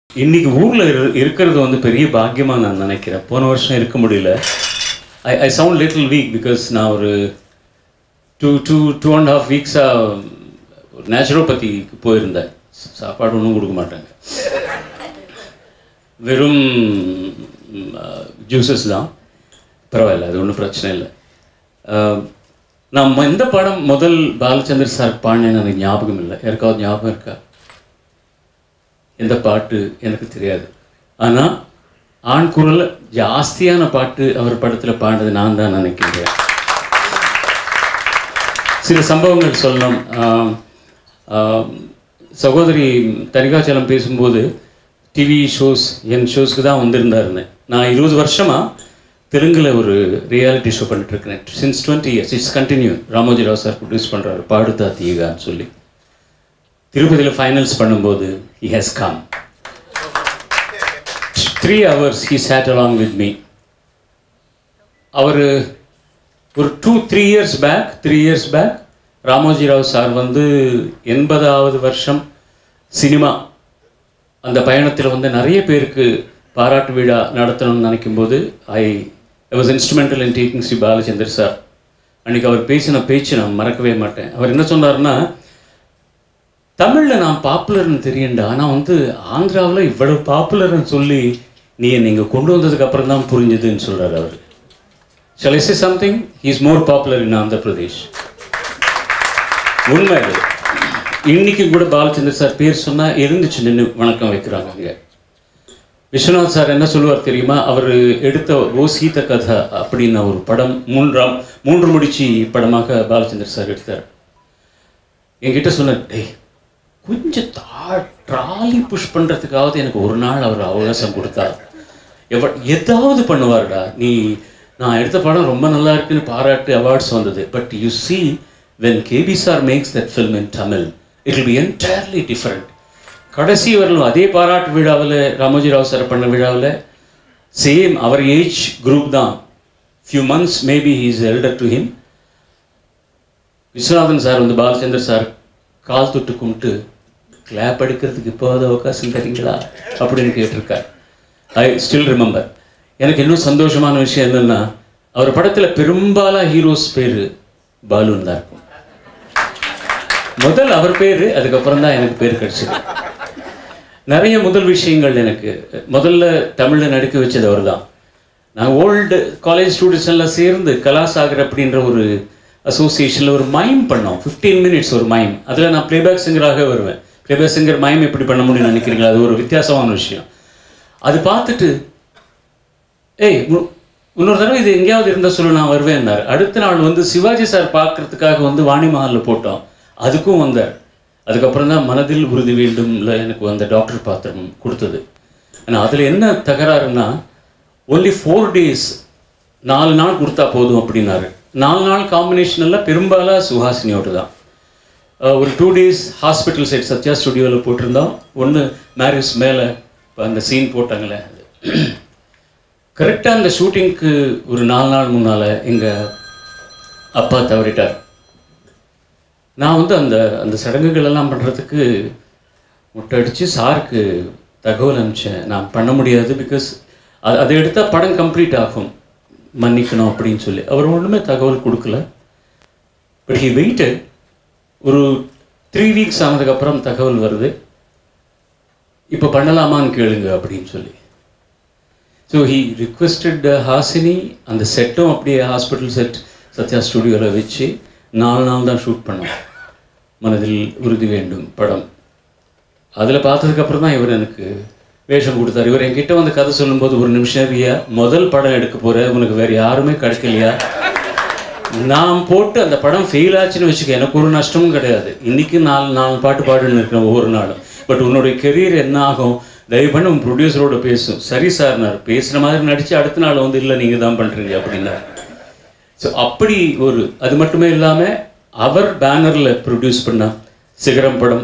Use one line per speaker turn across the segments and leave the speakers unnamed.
இன்னைக்கு ஊரில் இருக்கிறது வந்து பெரிய பாக்கியமாக நான் நினைக்கிறேன் போன வருஷம் இருக்க முடியல I I sound little weak because நான் ஒரு two two two and half வீக்ஸாக நேச்சுரோபதிக்கு போயிருந்தேன் சாப்பாடு ஒன்றும் கொடுக்க மாட்டாங்க வெறும் ஜூஸஸ் தான் பரவாயில்ல அது ஒன்றும் பிரச்சனை இல்லை அஹ், நான் எந்த படம் முதல் பாலச்சந்தர் சார் பாடினேன்னு எனக்கு ஞாபகம் இல்லை யாருக்காவது ஞாபகம் இருக்கா எந்த பாட்டு எனக்கு தெரியாது ஆனால் ஆண் குரல் ஜாஸ்தியான பாட்டு அவர் படத்தில் பாடினது நான் தான் நினைக்கிறேன் சில சம்பவங்கள் சொல்லணும் ஆம், ஆம், சகோதரி தனிகாச்சலம் பேசும்போது டிவி ஷோஸ் என் ஷோஸ்க்கு தான் வந்திருந்தாருன்னு நான் இருபது வருஷமாக தெலுங்கில் ஒரு ரியாலிட்டி ஷோ பண்ணிட்டுருக்கிறேன் since twenty years it's continue Ramoji Rao sir produce பண்ணுறாரு பாடுதா தீகான்னு சொல்லி திருப்பதியில் ஃபைனல்ஸ் பண்ணும்போது he has come three hours he sat along with me அவர் ஒரு two three years back three years back Ramoji Rao sir வந்து எண்பதாவது வருஷம் சினிமா அந்த பயணத்தில் வந்து நிறைய பேருக்கு பாராட்டு விழா நடத்தணும்னு நினைக்கும்போது I I was instrumental in taking Sri Balachander sir அன்னைக்கு அவர் பேசின பேச்சு நான் மறக்கவே மாட்டேன் அவர் என்ன சொன்னார்னா தமிழில் நான் பாப்புலர்னு தெரியும்டா ஆனால் வந்து ஆந்திராவில் இவ்வளவு பாப்புலர்னு சொல்லி நீ நீங்கள் கொண்டு வந்ததுக்கு அப்புறம் தான் புரிஞ்சுதுன்னு சொல்கிறார் அவர் Shall I say something? He is more popular in Andhra Pradesh. உண்மை அது இன்னைக்கு கூட பாலச்சந்தர் சார் பேர் சொன்னால் எழுந்துச்சு நின்று வணக்கம் வைக்கிறாங்க அங்கே விஸ்வநாத் சார் என்ன சொல்லுவார் தெரியுமா அவர் எடுத்த ஓ சீத கதை அப்படின்னு ஒரு படம் மூன்றாம் மூன்று முடிச்சு படமாக பாலச்சந்தர் சார் எடுத்தார் என்கிட்ட சொன்னார் டேய் கொஞ்சம் தா ட்ராலி புஷ் பண்ணுறதுக்காவது எனக்கு ஒரு நாள் அவர் அவகாசம் கொடுத்தார் எவ ஏதாவது பண்ணுவார்டா நீ நான் எடுத்த படம் ரொம்ப நல்லா இருக்குன்னு பாராட்டு அவார்ட்ஸ் வந்தது but you see when KB sir makes that film in Tamil it will be entirely different கடைசி வரலும் அதே பாராட்டு விழாவில் ராமோஜி ராவ் சார் பண்ண விழாவில் சேம் அவர் ஏஜ் குரூப் தான் few months maybe he is elder to him Viswanathan sir வந்து பாலச்சந்தர் சார் கால் தொட்டு கும்பிட்டு கிளாப் அடிக்கிறதுக்கு இப்போவாது அவகாசம் தரீங்களா அப்படின்னு கேட்டிருக்கார் ஐ ஸ்டில் ரிமெம்பர் எனக்கு இன்னும் சந்தோஷமான விஷயம் என்னன்னா அவர் படத்தில் பெரும்பாலாக ஹீரோஸ் பேர் பாலுன்னு தான் இருக்கும் முதல் அவர் பேர் அதுக்கப்புறம் தான் எனக்கு பேர் கிடைச்சது நிறைய முதல் விஷயங்கள் எனக்கு முதல்ல தமிழில் நடிக்க வச்சது அவர் தான் நான் ஓல்டு காலேஜ் ஸ்டூடெண்ட்ஸ் எல்லாம் சேர்ந்து கலாசாகர் அப்படின்ற ஒரு அசோசியேஷனில் ஒரு மைம் பண்ணோம் 15 மினிட்ஸ் ஒரு மைம் அதில் நான் ப்ளேபேக் சிங்கராக வருவேன் ப்ளேபேக் சிங்கர் மைம் எப்படி பண்ண முடியும்னு நினைக்கிறீங்களா அது ஒரு வித்தியாசமான விஷயம் அது பார்த்துட்டு ஏய் மு- இன்னொரு தடவை இது எங்கேயாவது இருந்தால் சொல்லு நான் வருவேன்னார் அடுத்த நாள் வந்து சிவாஜி சார் பார்க்கறதுக்காக வந்து வாணி மஹாலில் போட்டோம் அதுக்கும் வந்தார் அதுக்கப்புறம் தான் மனதில் உறுதி வேண்டும்ல எனக்கு வந்த டாக்டர் பாத்திரம் கொடுத்தது ஆனால் அதில் என்ன தகராறுன்னா ஒன்லி ஃபோர் டேஸ் நாலு நாள் கொடுத்தா போதும் அப்படின்னாரு நாலு நாள் காம்பினேஷன் எல்லாம் பெரும்பாலாக சுஹாசினியோடு தான் அஹ் ஒரு two days hospital side Sathya ஸ்டுடியோவில் போட்டிருந்தோம் ஒன்று மேரிஸ் மேலே அந்த சீன் போட்டாங்களே அது கரெக்டாக அந்த ஷூட்டிங்க்கு ஒரு நாலு நாள் முன்னால் எங்கள் அப்பா தவறிட்டார் நான் வந்து அந்த அந்த சடங்குகள் எல்லாம் பண்ணுறதுக்கு முட்டடிச்சு சாருக்கு தகவல் அனுப்பிச்சேன் நான் பண்ண முடியாது பிகாஸ் அது அதை எடுத்தால் படம் கம்ப்ளீட் ஆகும் மன்னிக்கணும் அப்படின்னு சொல்லி அவர் ஒன்றுமே தகவல் கொடுக்கல பட் ஹி வெயிட்டட் ஒரு த்ரீ வீக்ஸ் ஆனதுக்கப்புறம் தகவல் வருது இப்போ பண்ணலாமான்னு கேளுங்க அப்படின்னு சொல்லி ஸோ ஹி ரிக்வெஸ்டட் ஹாசினி அந்த செட்டும் அப்படியே ஹாஸ்பிட்டல் செட் சத்யா ஸ்டுடியோவில் வச்சு நாலு நாள் தான் ஷூட் பண்ணோம் மனதில் உறுதி வேண்டும் படம் அதில் பார்த்ததுக்கப்புறம் தான் இவர் எனக்கு வேஷம் கொடுத்தாரு இவர் என்கிட்ட வந்து கதை சொல்லும்போது ஒரு நிமிஷம் ஐயா முதல் படம் எடுக்க போகிற உனக்கு வேறு யாருமே கிடைக்கலையா நான் போட்டு அந்த படம் ஃபெயில் ஆச்சுன்னு வச்சுக்க எனக்கு ஒரு நஷ்டமும் கிடையாது இன்னைக்கு நாலு நாலு பாட்டு பாடுன்னு இருக்கேன் ஒவ்வொரு நாளும் பட் உன்னுடைய கெரியர் என்ன ஆகும் தயவு பண்ணி உன் ப்ரொடியூசரோட பேசும் சரி சார்னார் பேசுகிற மாதிரி நடித்து அடுத்த நாள் வந்து இல்லை நீங்கள் தான் பண்ணுறீங்க அப்படின்னாரு ஸோ அப்படி ஒரு அது மட்டுமே இல்லாமல் அவர் பேனரில் ப்ரொடியூஸ் பண்ண சிகரம் படம்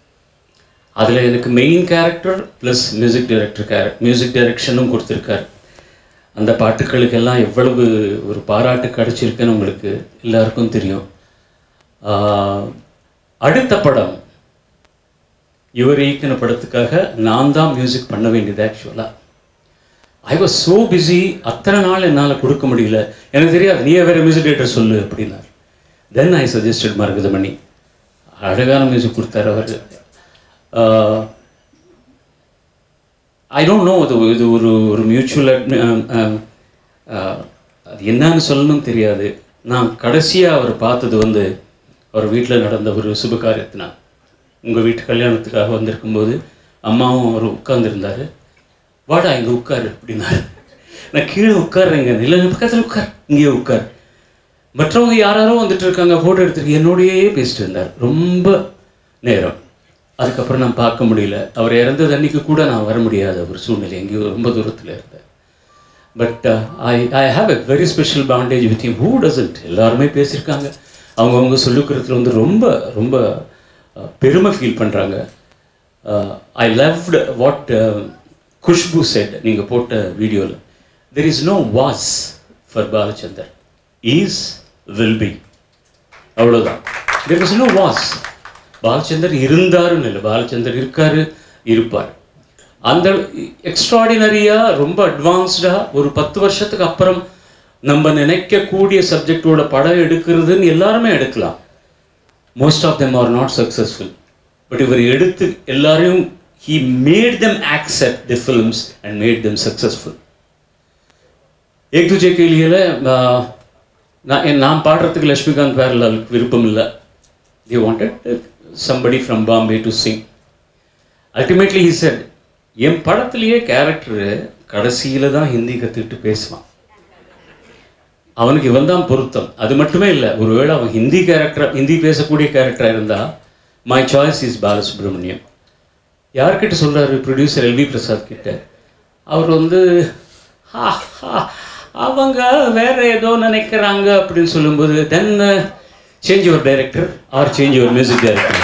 அதில் எனக்கு main character plus music director கேர மியூசிக் டைரக்ஷனும் கொடுத்துருக்காரு அந்த பாட்டுகளுக்கெல்லாம் எவ்வளவு ஒரு பாராட்டு கிடைச்சிருக்குன்னு உங்களுக்கு எல்லாருக்கும் தெரியும் ஆஹ், அடுத்த படம் இவர் இயக்கின படத்துக்காக நான் தான் மியூசிக் பண்ண வேண்டியது ஆக்சுவலாக ஐ வாஸ் ஸோ பிஸி அத்தனை நாள் என்னால் கொடுக்க முடியல எனக்கு தெரியாது நீயே வேறு மியூசிக் டேரக்டர் சொல்லு அப்படின்னார் தென் ஐ சஜஸ்டட் மரகதமணி அழகான மியூசிக் கொடுத்தாரு அவர் ஐ டோன்ட் நோ அது இது ஒரு ஒரு மியூச்சுவல் அது என்னன்னு சொல்லணும் தெரியாது நான் கடைசியாக அவர் பார்த்தது வந்து அவர் வீட்டில் நடந்த ஒரு சுபகாரியத்தினா உங்கள் வீட்டு கல்யாணத்துக்காக வந்திருக்கும்போது அம்மாவும் அவர் உட்கார்ந்துருந்தாரு வாடா இங்கே உட்காரு அப்படின்னாரு நான் கீழே உட்கார்றேங்க இல்லை பக்கத்தில் உட்கார் இங்கேயே உட்கார் மற்றவங்க யாராரோ வந்துட்டு இருக்காங்க ஃபோட்டோ எடுத்துட்டு என்னோடையே பேசிட்டு இருந்தார் ரொம்ப நேரம் அதுக்கப்புறம் நான் பார்க்க முடியல அவர் இறந்தது அன்னைக்கு கூட நான் வர முடியாத ஒரு சூழ்நிலை எங்கேயோ ரொம்ப தூரத்தில் இருந்தேன் but I I have a very special bondage with him who doesn't எல்லாருமே பேசியிருக்காங்க அவங்கவுங்க சொல்லிக்கிறதுல வந்து ரொம்ப ரொம்ப அஹ், பெருமை ஃபீல் பண்ணுறாங்க I loved what Khushbu said நீங்கள் போட்ட வீடியோவில் there is no was for Balachander is will be அவ்வளோதான் there is no was Balachander இருந்தாருன்னு இல்லை பாலச்சந்தர் இருக்காரு இருப்பார் அந்த எக்ஸ்ட்ராடினரியாக ரொம்ப அட்வான்ஸ்டாக ஒரு பத்து வருஷத்துக்கு அப்புறம் நம்ம நினைக்கக்கூடிய சப்ஜெக்டோட படம் எடுக்கிறதுன்னு எல்லாருமே எடுக்கலாம் most of them are not successful but இவர் எடுத்து எல்லாரையும் he made them accept the films and made them successful Ek Duje கேலியில் நான் என் நான் பாடுறதுக்கு லக்ஷ்மிகாந்த் பேரலாலுக்கு விருப்பம் இல்லை the wanted somebody from Bombay to sing ultimately he said என் படத்துலேயே கேரக்டரு கடைசியில் தான் ஹிந்தி கற்றுக்கிட்டு பேசுவான் அவனுக்கு இவன் தான் பொருத்தம் அது மட்டுமே இல்லை ஒருவேளை அவன் ஹிந்தி கேரக்டர் ஹிந்தி பேசக்கூடிய கேரக்டராக இருந்தால் மை சாய்ஸ் இஸ் பாலசுப்ரமணியம் யார்கிட்ட சொல்கிறாரு ப்ரொடியூசர் எல்வி பிரசாத் கிட்ட அவர் வந்து "ஹா, ஹா, அவங்க வேற ஏதோ நினைக்கிறாங்க அப்படின்னு சொல்லும்போது then change your director or change your music director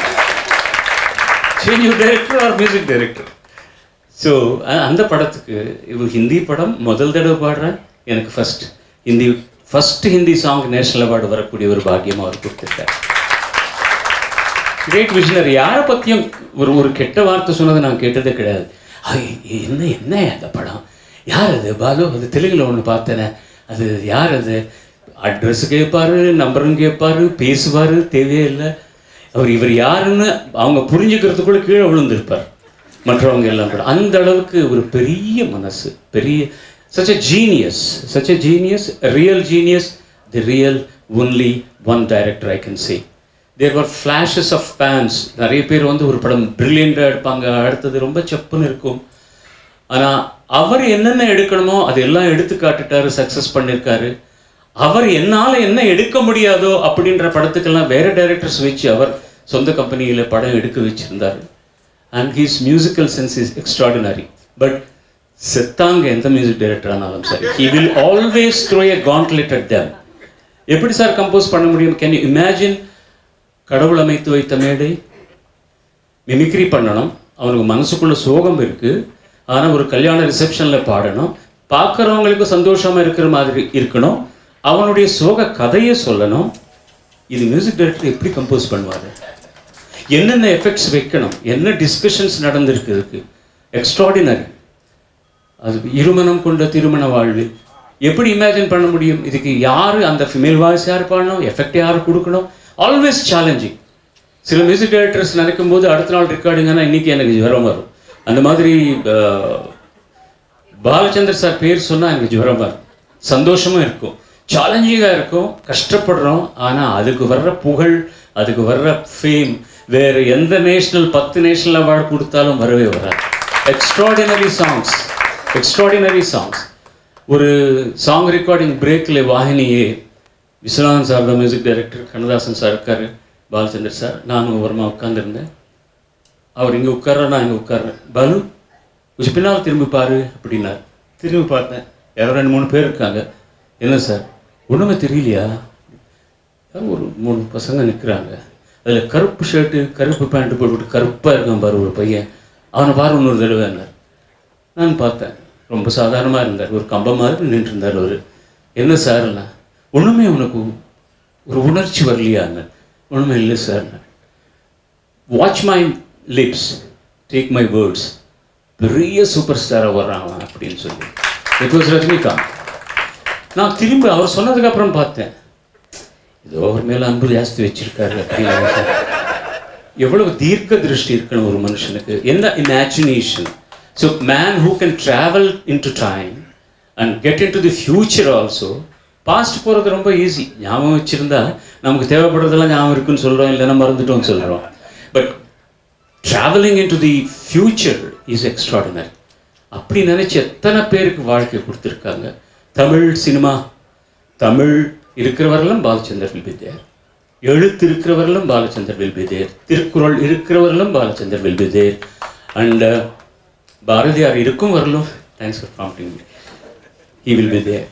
change your director or music director so அந்த படத்துக்கு இவர் ஹிந்தி படம் முதல் தடவை பாடுறேன் எனக்கு first Hindi first Hindi song national award வரக்கூடிய ஒரு பாக்கியம் அவர் கொடுத்துருக்கார் கிரேட் விஷனர் யாரை பற்றியும் ஒரு ஒரு கெட்ட வார்த்தை சொன்னதை நான் கேட்டதே கிடையாது ஐ, என்ன என்ன அந்த படம் யார் அது பாலு அது தெலுங்கில் ஒன்று பார்த்தேனே அது யார் அது அட்ரஸ் கேட்பாரு நம்பரும் கேட்பாரு பேசுவார் தேவையே இல்லை அவர் இவர் யாருன்னு அவங்க புரிஞ்சுக்கிறதுக்குள்ள கீழே விழுந்திருப்பார் மற்றவங்க எல்லாம் கூட அந்த அளவுக்கு ஒரு பெரிய மனசு பெரிய such a genius such a genius a real genius the real only one director i can say there were flashes of pans நிறைய பேர் வந்து ஒரு படம் பிரில்லியண்டாக எடுப்பாங்க அடுத்தது ரொம்ப செப்புன்னு இருக்கும் ஆனா அவர் என்னென்ன எடுக்கணுமோ அது எல்லாம் எடுத்து காட்டுட்டாரு சக்ஸஸ் பண்ணியிருக்காரு அவர் என்னால என்ன எடுக்க முடியாதோ அப்படின்ற படத்துக்கெல்லாம் வேற டைரக்டர்ஸ் வச்சு அவர் சொந்த கம்பெனியில படம் எடுக்க வச்சிருந்தாரு and he's musical sense is extraordinary but செத்தாங்க எந்த மியூசிக் டைரக்டர் ஆனாலும் சரி he will always throw a gauntlet at them எப்படி சார் கம்போஸ் பண்ண முடியும் கேன் யூ இமேஜின் கடவுள் அமைத்து வைத்த மேடை மிமிக்ரி பண்ணணும் அவனுக்கு மனசுக்குள்ள சோகம் இருக்கு ஆனால் ஒரு கல்யாண ரிசப்ஷனில் பாடணும் பார்க்குறவங்களுக்கு சந்தோஷமா இருக்கிற மாதிரி இருக்கணும் அவனுடைய சோக கதையை சொல்லணும் இது மியூசிக் டைரக்டர் எப்படி கம்போஸ் பண்ணுவார் என்னென்ன எஃபெக்ட்ஸ் வைக்கணும் என்ன டிஸ்கஷன்ஸ் நடந்திருக்கு இதுக்கு எக்ஸ்ட்ராடினரி அது இருமணம் கொண்ட திருமண வாழ்வு எப்படி இமேஜின் பண்ண முடியும் இதுக்கு யார் அந்த ஃபீமேல் வாய்ஸ் யார் பாடணும் எஃபெக்ட் யார் கொடுக்கணும் ஆல்வேஸ் சேலஞ்சிங் சில மியூசிக் டைரக்டர்ஸ் நினைக்கும் போது அடுத்த நாள் ரெக்கார்டிங்கன்னா இன்னைக்கு எனக்கு ஜுரம் வரும் அந்த மாதிரி அஹ், பாலச்சந்தர் சார் பேர் சொன்னா எனக்கு ஜுரம் வரும் சந்தோஷமும் இருக்கும் சேலஞ்சிங்காக இருக்கும் கஷ்டப்படுறோம் ஆனால் அதுக்கு வர்ற புகழ் அதுக்கு வர்ற ஃபேம் வேறு எந்த நேஷனல் பத்து நேஷனல் அவார்டு கொடுத்தாலும் வரவே வராது எக்ஸ்ட்ராடினரி சாங்ஸ் எக்ஸ்ட்ராடினரி சாங்ஸ் ஒரு சாங் ரெக்கார்டிங் பிரேக்கில் வாகினியே விஸ்வநாதன் சார் தான் மியூசிக் டைரக்டர் கண்ணதாசன் சார் இருக்காரு பாலச்சந்தர் சார் நானும் ஓரமா உட்காந்துருந்தேன் அவர் இங்கே உட்கார்றா நான் இங்கே உட்கார்றேன் பாலு கொஞ்சம் பின்னால் திரும்பி பாரு அப்படின்னார் திரும்பி பார்த்தேன் யாரோ ரெண்டு மூணு பேர் இருக்காங்க என்ன சார் ஒன்றுமே தெரியலையா யாரோ ஒரு மூணு பசங்க நிற்கிறாங்க அதில் கருப்பு ஷர்ட்டு கருப்பு பேண்ட்டு போட்டுவிட்டு கருப்பாக இருக்கான் பாரு ஒரு பையன் அவனை பாரு இன்னொரு தடவைன்னார் நான் பார்த்தேன் ரொம்ப சாதாரணமாக இருந்தார் ஒரு கம்பம் மாதிரி நின்று இருந்தார் அவர் என்ன சார்ண்ணா ஒன்றுமே உனக்கு ஒரு உணர்ச்சி வரலையான்னு ஒன்றுமே இல்லை sir watch my lips take my words பெரிய சூப்பர் ஸ்டாராக வர்றான் அவன் அப்படின்னு சொல்லி இட் வாஸ் ரஜினிகாந்த் நான் திரும்பி அவர் சொன்னதுக்கு அப்புறம் பார்த்தேன் ஏதோ அவர் மேலே அன்பு ஜாஸ்தி வச்சிருக்காரு அப்படின்னு நினைச்சேன். எவ்வளவு தீர்க்க திருஷ்டி இருக்கணும் ஒரு மனுஷனுக்கு என்ன imagination so man who can travel into time and get into the future also past போகிறது ரொம்ப ஈஸி ஞாபகம் வச்சுருந்தா நமக்கு தேவைப்படுறதெல்லாம் ஞாபகம் இருக்குன்னு சொல்கிறோம் இல்லைன்னா மறந்துட்டோம்னு சொல்கிறோம் but travelling into the future is extraordinary அப்படி நினச்சி எத்தனை பேருக்கு வாழ்க்கை கொடுத்துருக்காங்க தமிழ் சினிமா தமிழ் இருக்கிறவரெல்லாம் பாலச்சந்தர் வில் பி தேர் எழுத்து இருக்கிறவர்களும் Balachander will be there Thirukkural இருக்கிறவர்களும் Balachander will be there and Bharathiyar இருக்கும் வரலும் thanks for prompting he will be there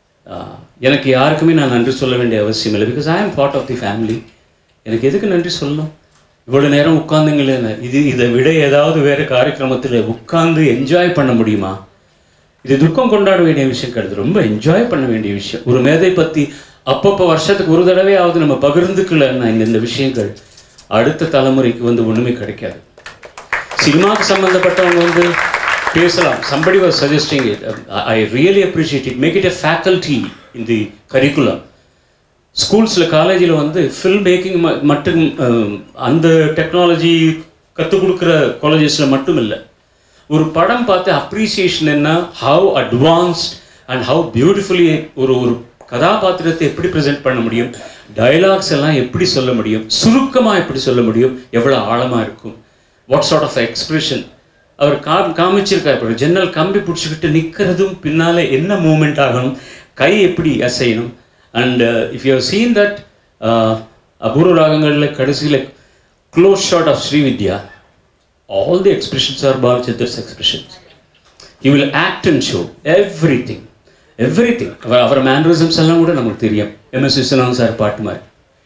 எனக்கு யாருக்குமே நான் நன்றி சொல்ல வேண்டிய அவசியம் இல்லை பிகாஸ் ஐ ஆம் பார்ட் ஆஃப் தி ஃபேமிலி எனக்கு எதுக்கு நன்றி சொல்லணும் இவ்வளோ நேரம் உட்காந்துங்களேன்னு இது இதை விட ஏதாவது வேறு காரியக்கிரமத்தில் உட்கார்ந்து என்ஜாய் பண்ண முடியுமா இது துக்கம் கொண்டாட வேண்டிய விஷயம் கிடையாது ரொம்ப என்ஜாய் பண்ண வேண்டிய விஷயம் ஒரு மேதை பற்றி அப்பப்போ வருஷத்துக்கு ஒரு தடவையாவது நம்ம பகிர்ந்துக்கலன்னா இந்த இந்த விஷயங்கள் அடுத்த தலைமுறைக்கு வந்து ஒன்றுமே கிடைக்காது சினிமாவுக்கு சம்மந்தப்பட்டவங்க வந்து பேசலாம் somebody was suggesting it I really appreciate it make it a faculty in the curriculum ஸ்கூல்ஸில் காலேஜில் வந்து ஃபில்ம் மேக்கிங் மட்டும் அஹ், அந்த டெக்னாலஜி கற்றுக் கொடுக்குற காலேஜஸில் மட்டும் இல்லை ஒரு படம் பார்த்து அப்ரிசியேஷன் என்ன how advanced and how beautifully ஒரு ஒரு கதாபாத்திரத்தை எப்படி ப்ரெசென்ட் பண்ண முடியும் டயலாக்ஸ் எல்லாம் எப்படி சொல்ல முடியும் சுருக்கமாக எப்படி சொல்ல முடியும் எவ்வளோ ஆழமாக இருக்கும் வாட் சார்ட் ஆஃப் எக்ஸ்பிரஷன் அவர் கா காமிச்சிருக்கார் இப்போ ஜன்னல் கம்பி பிடிச்சிக்கிட்டு நிற்கிறதும் பின்னாலே என்ன மூமெண்ட் ஆகணும் கை எப்படி அசையணும் and if you seen that Apoorva ராகங்களில் கடைசியில் close shot of Srividya all the expressions are Bhalachandra's expressions. He will act and show everything. Everything. அவர் அவர் மேனரிசம்ஸ் எல்லாம் கூட நமக்கு தெரியும் எம்எஸ் விஸ்வநாதன் சார் பாட்டு மாதிரி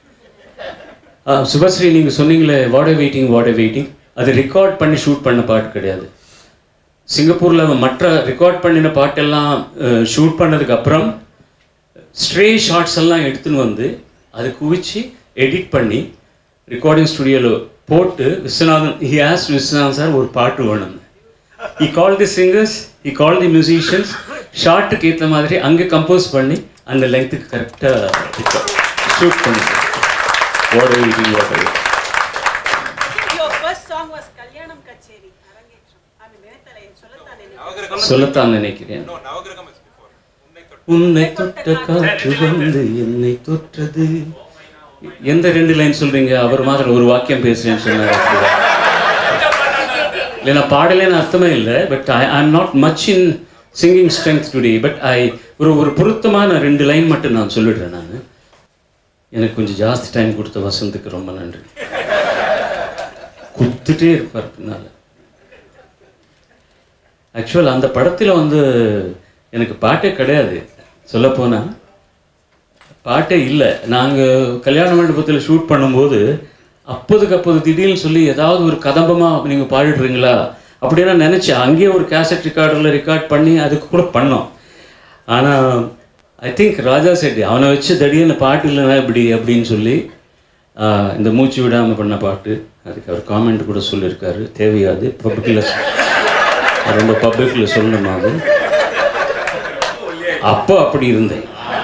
ஆ, சுபஸ்ரீ நீங்கள் சொன்னீங்களே வாட் வெயிட்டிங் வாட் வெயிட்டிங் அது ரெக்கார்ட் பண்ணி ஷூட் பண்ண பாட்டு கிடையாது சிங்கப்பூரில் மற்ற ரெக்கார்ட் பண்ணின பாட்டெல்லாம் ஷூட் பண்ணதுக்கு அப்புறம் ஸ்ட்ரே ஷார்ட்ஸ் எல்லாம் எடுத்துன்னு வந்து அது குவிச்சு எடிட் பண்ணி ரெக்கார்டிங் ஸ்டுடியோவில் போட்டு Viswanathan he as Viswanathan sir ஒரு பாட்டு வேணும் he call the singers he call the musicians ஷார்ட்டுக்கு ஏற்ற மாதிரி அங்கே கம்போஸ் பண்ணி அந்த லெங்க்த்துக்கு கரெக்டாக ஷூட் பண்ணி what waiting what
Your first song was Kalyanam Kacheri, அரங்கேற்றம். அது நினைத்தலை, சொல்லத்தான் நினைத்தேன்.
சொல்லத்தான் நினைக்கிறேன்
No, Navagraham is before. உன்னை தொட்ட
உன்னை தொட்ட காற்று வந்து என்னை தொட்டது எந்த ரெண்டு லைன் சொல்றீங்க அவர் மாதிரி ஒரு வாக்கியம் பேசுறேன்னு சொன்னார் இல்லை நான் பாடலேன்னு அர்த்தமே இல்லை but I I am not much in singing strength today but I ஒரு ஒரு பொருத்தமான ரெண்டு லைன் மட்டும் நான் சொல்லிடுறேன் நான் எனக்கு கொஞ்சம் ஜாஸ்தி டைம் கொடுத்த வசந்துக்கு ரொம்ப நன்றி குத்துட்டே இருப்பார் பின்னால் ஆக்சுவல் அந்த படத்தில் வந்து எனக்கு பாட்டே கிடையாது சொல்லப்போனால் பாட்டே இல்லை நாங்கள் கல்யாண மண்டபத்தில் ஷூட் பண்ணும்போது அப்போதுக்கு அப்போது திடீர்னு சொல்லி ஏதாவது ஒரு கதம்பமாக நீங்கள் பாடிடுறீங்களா அப்படின்னா நினச்சேன் அங்கேயே ஒரு கேசட் ரெக்கார்டரில் ரெக்கார்ட் பண்ணி அதுக்கு கூட பண்ணோம் ஆனால் ஐ திங்க் ராஜா செட்டி அவனை வச்சு திடீர்னு பாட்டு இல்லைனா இப்படி அப்படின்னு சொல்லி ஆஹ், இந்த மூச்சு விடாமல் பண்ண பாட்டு அதுக்கு அவர் காமெண்ட் கூட சொல்லியிருக்காரு தேவையாது பப்ளிக்கில் ரொம்ப பப்ளிக்கில் சொல்லணுமா அது அப்போ அப்படி இருந்தேன்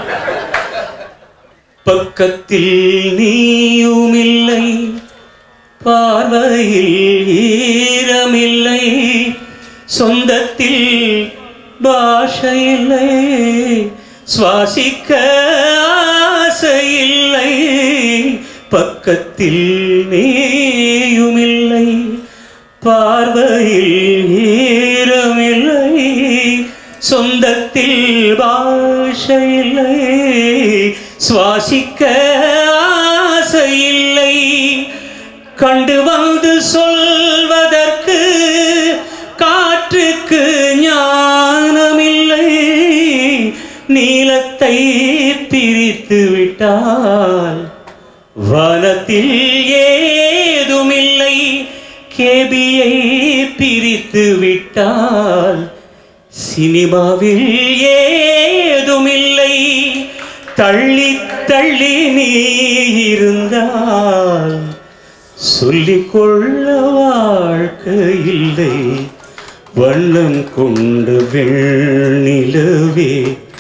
பக்கத்தில் நீயும் இல்லை பார்வையில் ஈரமில்லை சொந்தத்தில் பாஷை இல்லை சுவாசிக்க ஆசையில்லை பக்கத்தில் நீயும் இல்லை பார்வையில் ஈரமில்லை சொந்தத்தில் பாஷையில்லை சுவாசிக்க ஆசையில்லை கண்டு வந்து சொல்வதற்கு காற்றுக்கு ஞானமில்லை நீலத்தை பிரித்து விட்டால் வனத்தில் ஏதுமில்லை கேபியை பிரித்து விட்டால் சினிமாவில் ஏதுமில்லை தள்ளி தள்ளி நீ இருந்தால் சொல்லிக்கொள்ள வாழ்க்கை இல்லை வண்ணம் கொண்டு வெண்ணிலவே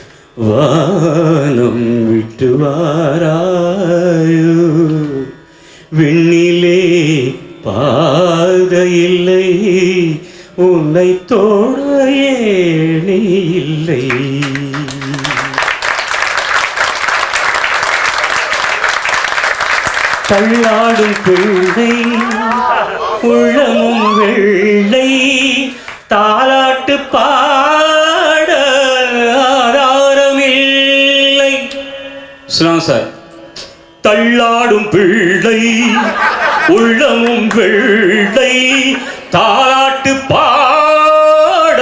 வானம் விட்டு வாராயோ விண்ணிலே பாதையில்லை உன்னை தோட ஏணி இல்லை தள்ளாடும் பிள்ளை உள்ளமும் வெள்ளை தாலாட்டு பாட ஆதாரமில்லை சொல்லுவாங்க சார் தள்ளாடும் பிள்ளை உள்ளமும் வெள்ளை தாலாட்டு பாட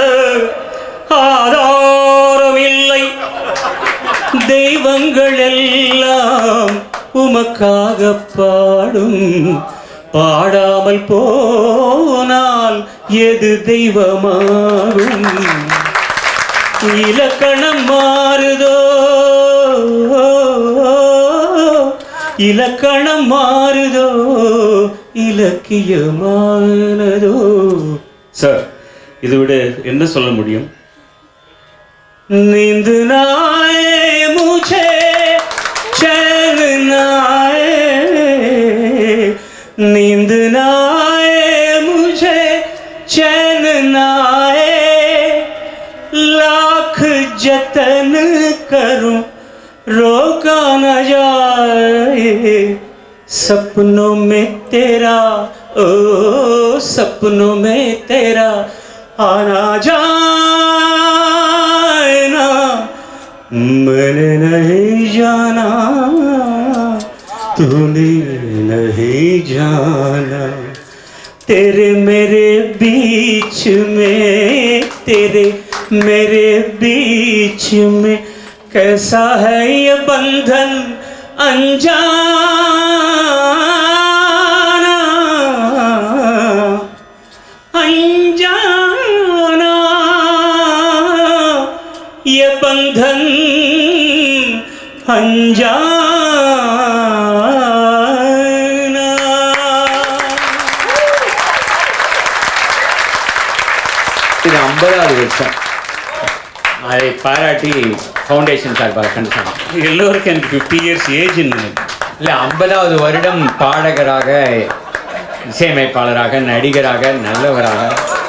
ஆதாரமில்லை தெய்வங்கள் எல்லாம் உமக்காக பாடும் பாடாமல் போனால் எது தெய்வமாகும் இலக்கணம் மாறுதோ இலக்கணம் மாறுதோ இலக்கியமானதோ சார் இதை விட என்ன சொல்ல முடியும் नींद ना आए मुझे चैन ना आए नींद ना आए मुझे चैन ना आए लाख जतन करूं रोका न जाए सपनों में तेरा ओ सपनों में तेरा आना जाए ना मैंने नहीं जाना तूने नहीं जाना तेरे मेरे बीच में तेरे मेरे बीच में कैसा है ये बंधन अनजाना अनजाना ये बंधन अनजाना
இது ஐம்பதாவது வருஷம் அதை பாராட்டி ஃபவுண்டேஷன் சார்பாக கண்டிப்பாங்க
எல்லோருக்கும் எனக்கு ஃபிஃப்டி இயர்ஸ் ஏஜ்
இல்லை ஐம்பதாவது வருடம் பாடகராக இசையமைப்பாளராக நடிகராக நல்லவராக